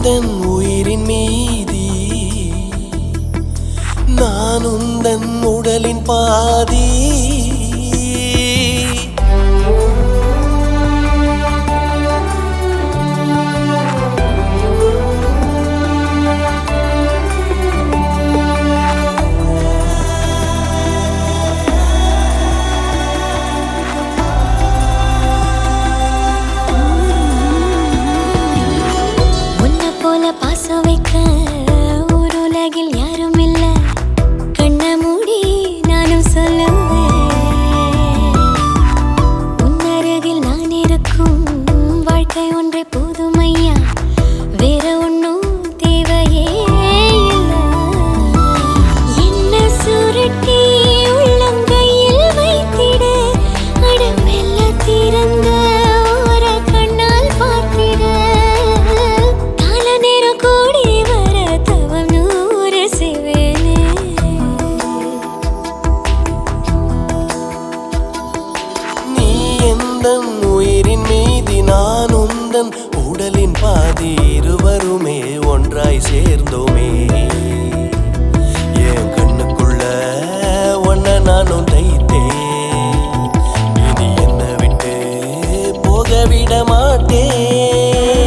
உந்தன் உயிரின் மீதி நான் உந்தன் உடலின் பாதி உன்னை போல பாசம் வைக்க ஒரு உலகில் யாரும் இல்ல கண்ண மூடி நானும் சொல்லுவேன் உன் அருகில் நான் இருக்கும் வாழ்க்கை ஒன்றே போதும் ஐயா வேற ஒன்றும் தேவையே இல்லை என்ன சுருட்டி உள்ளங்கையில் வைத்திட அடமெல்ல திறந்த ஒரு கண்ணால் பார்த்திட கால நேரம் கூடி வர தவம் நூறு செய்வேனே நீ எந்தன் உயிரின் மீதி நான் உந்தன் உடலின் பாதி இருவருமே ஒன்றாய் சேர்ந்தோமே என் கண்ணுக்குள்ள ஒன்ன நானும் தைத்தேன் இனி என்ன விட்டு போக விட மாட்டேன்